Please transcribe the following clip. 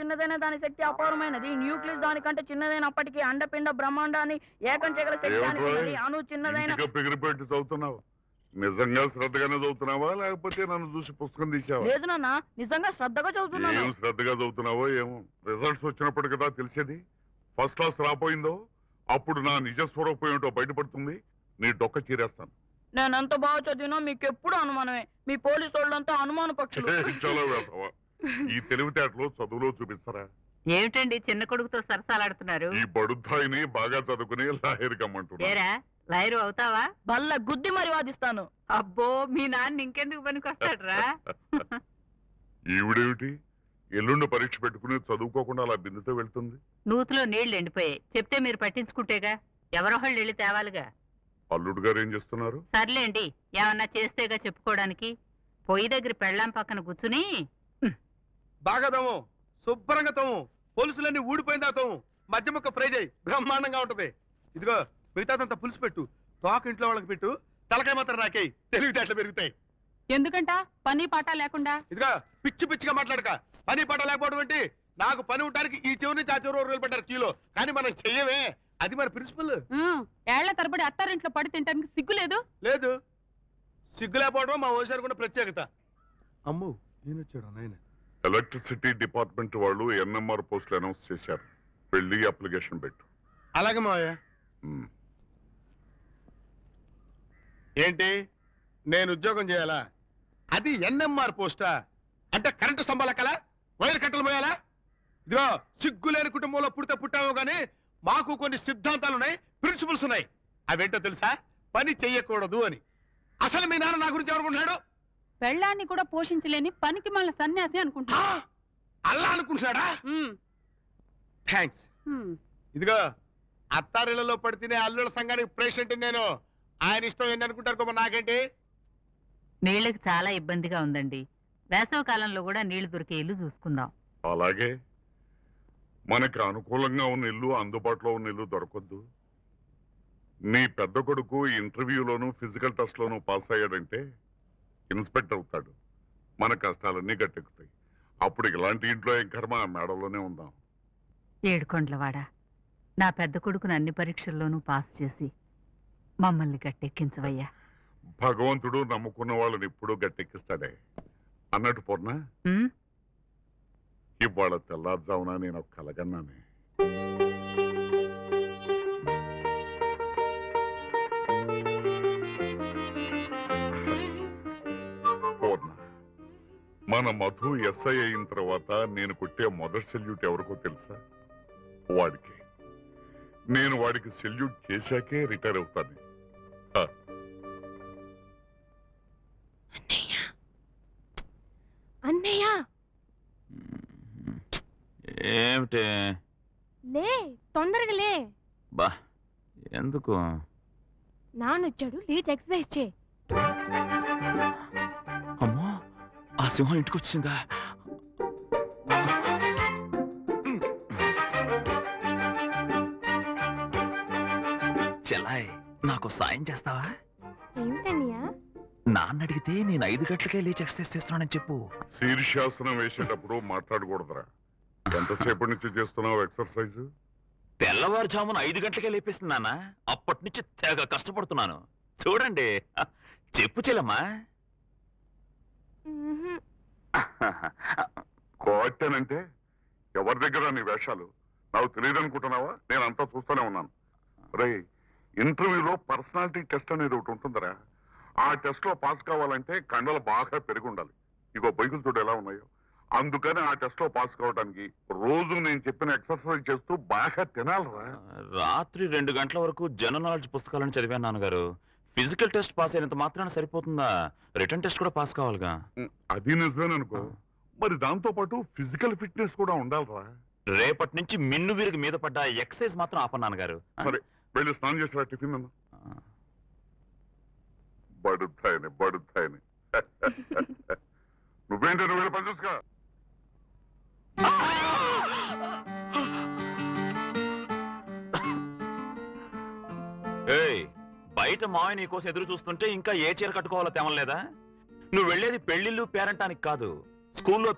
చిన్నదైన దాని శక్తి అపారమైనది న్యూక్లియస్ దానికంటే చిన్నదైనప్పటికీ అండపిండ బ్రహ్మాండాన్ని ఏకం చేయగల శక్తి దానికి ఏమిటోయ్? ఉన్నది. అణు చిన్నదైన ఇంటిగా పిగిరిపెట్టి చదువుతున్నావు నిజంగా శ్రద్ధగానే చదువుతున్నావా లేకపోతే నన్ను చూసి పుస్తకం తీసావా లేదు నాన్న నిజంగా శ్రద్ధగా చదువుతున్నాను ఏం శ్రద్ధగా చదువుతున్నావో ఏమో రిజల్ట్స్ వచ్చినప్పుడు కదా తెలిసేది ఫస్ట్ క్లాస్ రాపోయిందో అప్పుడు నా నిజ స్వరూపం ఏమిటో బయటపడుతుంది నీ డొక్క చీరేస్తాను నేను ఎంత బాగా చదివినా మీకు ఎప్పుడు అనుమానమే మీ పోలీసు వాళ్ళంతా అనుమాన పక్షులు చాలా వేసవా ఈ తెలివితేటలు చదువులో చూపిస్తారా ఏమిటండి చిన్న కొడుకుతో సరసాలాడుతున్నారు ఈ బడుద్దాయిని బాగా చదువుకుని లాయర్ కమ్మంటున్నా ఏరా లాయరు అవుతావా బల్ల గుద్ది మరి వాదిస్తాను అబ్బో మీ నాన్న ఇంకెందుకు పనికొస్తాడ్రా ఈవిడేమిటి ఎల్లుండి పరీక్ష పెట్టుకుని చదువుకోకుండా అలా బిందుతో వెళ్తుంది నూతిలో నీళ్లు ఎండిపోయాయి చెప్తే మీరు పట్టించుకుంటేగా ఎవరొకళ్ళు వెళ్ళి తేవాలిగా అల్లుడు గారు ఏం చేస్తున్నారు సర్లేండి ఏమన్నా చేస్తేగా చెప్పుకోవడానికి పొయ్యి దగ్గర పెళ్ళాం పక్కన కూర్చుని బాగా తమ్ము శుభ్రంగా తమ్ము పులుసులన్నీ ఊడిపోయిందా తమ్ము మధ్య ముక్క ఫ్రై చేయి బ్రహ్మాండంగా ఉంటది ఇదిగో మిగతాదంతా పులుసు పెట్టు తోక ఇంట్లో వాళ్ళకి పెట్టు తలకాయ మాత్రం నాకేయి తెలివితేటలు పెరుగుతాయి ఎందుకంట పని పాట లేకుండా ఇదిగో పిచ్చి పిచ్చిగా మాట్లాడక పని పాట లేకపోవడం ఏంటి నాకు పని ఉండడానికి ఈ చెవు నుంచి ఆ చెవు రోజులు పెట్టారు కిలో కానీ మనం చెయ్యమే అది మన ప్రిన్సిపల్ ఉమ్, ఏళ్ల తరబడి అత్తారింట్లో పడి తింటానికి సిగ్గు లేదు లేదు సిగ్గు లేకపోవడం మా ఓసారి కూడా ప్రత్యేకత అమ్ము నేను వచ్చాడు నాయన ఎలక్ట్రిసిటీ డిపార్ట్మెంట్ వాళ్ళు ఎన్ఎంఆర్ పోస్టులు అనౌన్స్ చేశారు వెళ్ళి అప్లికేషన్ పెట్టు అలాగే మావయ్య ఉమ్. ఏంటి నేను ఉద్యోగం చేయాలా అది ఎన్ఎంఆర్ పోస్టా అంటే కరెంటు స్తంభాల కల వైర్ కట్టలు మోయాలా ఇదిగో సిగ్గు లేని కుటుంబంలో పుడితే పుట్టామో గానీ మాకు కొన్ని సిద్ధాంతాలు ఉన్నాయి ప్రిన్సిపల్స్ ఉన్నాయి అవేంటో తెలుసా పని చెయ్యకూడదు అని అసలు మీ నాన్న నా గురించి ఎవరుకుంటున్నాడు పెళ్ళాన్ని కూడా పోషించలేని పనికి మళ్ళీ సన్యాసి అనుకుంటా ఆ! అల్లా అనుకుంటున్నాడా ఉమ్, థ్యాంక్స్ ఉమ్. ఇదిగో అత్తారిళ్లలో పడితేనే అల్లుల సంఘానికి ప్రెసిడెంట్ నేను ఆయన ఇష్టం ఏంటి అనుకుంటారు కొమ్మ నాకేంటి నీళ్ళకి చాలా ఇబ్బందిగా ఉందండి వేసవ కాలంలో కూడా నీళ్లు దొరికే ఇల్లు చూసుకుందాం అలాగే మనకి అనుకూలంగా ఉన్న ఇల్లు అందుబాటులో ఉన్న ఇల్లు దొరకొద్దు నీ పెద్ద కొడుకు ఇంటర్వ్యూలోను ఫిజికల్ టెస్ట్ లోను పాస్ అయ్యాడంటే ఇన్స్పెక్టర్ అవుతాడు మన కష్టాలన్నీ గట్టెక్కుతాయి అప్పుడు ఇలాంటి ఇంట్లో ఏం కర్మ మేడలోనే ఉందాం ఏడుకొండ్లవాడ నా పెద్ద కొడుకును అన్ని పరీక్షల్లోనూ పాస్ చేసి మమ్మల్ని గట్టెక్కించవయ్యా భగవంతుడు నమ్ముకున్న వాళ్ళని ఎప్పుడూ గట్టెక్కిస్తాడే అన్నట్టు పూర్ణ ఉమ్, ఇవాళ తెల్లారుజామున నేను ఒక కలగన్నానే పూర్ణ మన మధు ఎస్ఐ అయిన తర్వాత నేను కొట్టే మొదటి సెల్యూట్ ఎవరికో తెలుసా వాడికి నేను వాడికి సెల్యూట్ చేశాకే రిటైర్ అవుతాను ఆ, అన్నయ్య ఏమిటి లే తొందరగా లే బా ఎందుకు నాన్నొచ్చాడు లేచి ఎక్సర్సైజ్ చే అమ్మో ఆ సింహం ఇంటికి వచ్చిందా చెలాయ్ నాకు సాయం చేస్తావా ఏమిటన్నయ్య నాన్న అడిగితే నేను ఐదు గంటలకే లేచి ఎక్సర్సైజ్ చేస్తున్నానని చెప్పు శీర్షాసనం వేసేటప్పుడు మాట్లాడకూడదురా ఎంతసేపటి నుంచి చేస్తున్నావు ఎక్సర్సైజ్ తెల్లవారుజామున ఐదు గంటలకే లేపేస్తుంది నాన్న అప్పటి నుంచి తెగ కష్టపడుతున్నాను చూడండి చెప్పు చెల్లమ్మా మ్మ్హ్మ్. కోవచ్చానంటే ఎవరి దగ్గర నీ వేషాలు నాకు తెలియదు అనుకుంటున్నావా నేను అంతా చూస్తూనే ఉన్నాను రే ఇంటర్వ్యూలో పర్సనాలిటీ టెస్ట్ అనేది ఒకటి ఉంటుందిరా ఆ టెస్ట్ లో పాస్ కావాలంటే కండలు బాగా పెరిగి ఉండాలి ఇగో బైకులు చూడు ఎలా ఉన్నాయో అందుకని ఆ టెస్ట్ లో పాస్ కావడానికి రోజు నేను చెప్పిన ఎక్సర్సైజ్ చేస్తూ బాగా తినాలిరా రాత్రి రెండు గంటల వరకు జనరల్ నాలెడ్జ్ పుస్తకాలను చదివాను నాన్నగారు ఫిజికల్ టెస్ట్ పాస్ అయినంత మాత్రాన సరిపోతుందా రిటర్న్ టెస్ట్ కూడా పాస్ కావాలిగా ఉం, అది నిజమేననుకో మరి దాంతో పాటు ఫిజికల్ ఫిట్నెస్ కూడా ఉండాలిరా రేపటి నుంచి మిన్ను విరిగి మీద పడ్డ ఎక్సర్సైజ్ మాత్రం ఆపను నాన్నగారు సరే వెళ్ళి స్నానం చేసిరా టిఫిన్ అన్న బడుతాయని బడుతాయని నువ్వేంటి నువ్వు వెళ్ళి పని చూసుకో ఏయ్ బయట మాయ నీ కోసం ఎదురు చూస్తుంటే ఇంకా ఏ చీర కట్టుకోవాలో తెమలేదా నువ్వు వెళ్ళేది పెళ్లిళ్ళు పేరంటానికి కాదు స్కూల్లో